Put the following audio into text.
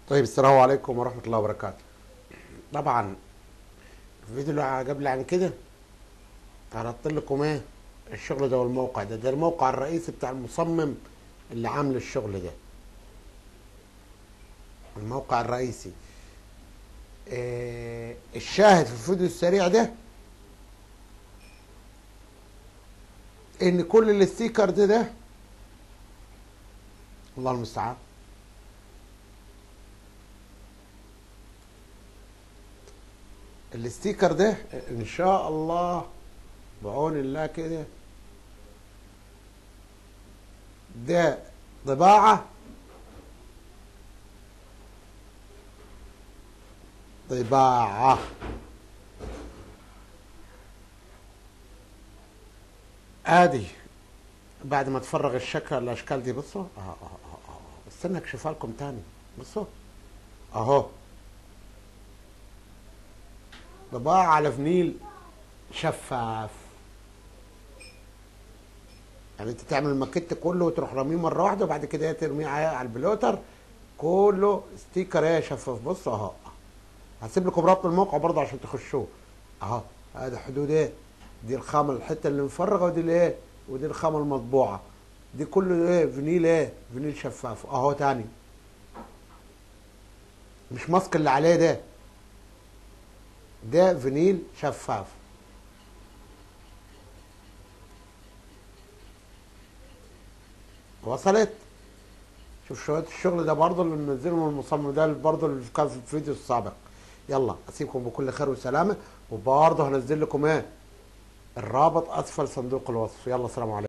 طيب السلام عليكم ورحمة الله وبركاته طبعا الفيديو اللي قبل عن كده عرضت لكم ايه الشغل ده والموقع ده ده الموقع الرئيسي بتاع المصمم اللي عامل الشغل ده الموقع الرئيسي إيه الشاهد في الفيديو السريع ده ان كل الستيكر ده ده الله المستعان الستيكر ده ان شاء الله بعون الله كده ده طباعة طباعة ادي بعد ما تفرغ الشكل الاشكال دي بصوا اه اه اه اه استنى اكشفها لكم تاني بصوا اهو طباعة على فنيل شفاف يعني انت تعمل الماكيت كله وتروح راميه مره واحده وبعد كده ترميه على البلوتر كله ستيكر ايه شفاف بصوا اهو هسيب لكم رابط الموقع برضه عشان تخشوه اهو ادي حدود ايه دي الخامه الحته اللي مفرغه ودي الايه ودي الخامه المطبوعه دي كله ايه فينيل ايه فينيل شفاف اهو تاني مش ماسك اللي عليه ده ده فينيل شفاف وصلت شوف شوية الشغل ده برضه اللي منزله من المصمم ده برضه اللي كان في الفيديو السابق يلا اسيبكم بكل خير وسلامة وبرضه هنزل لكم ايه الرابط اسفل صندوق الوصف يلا سلام عليكم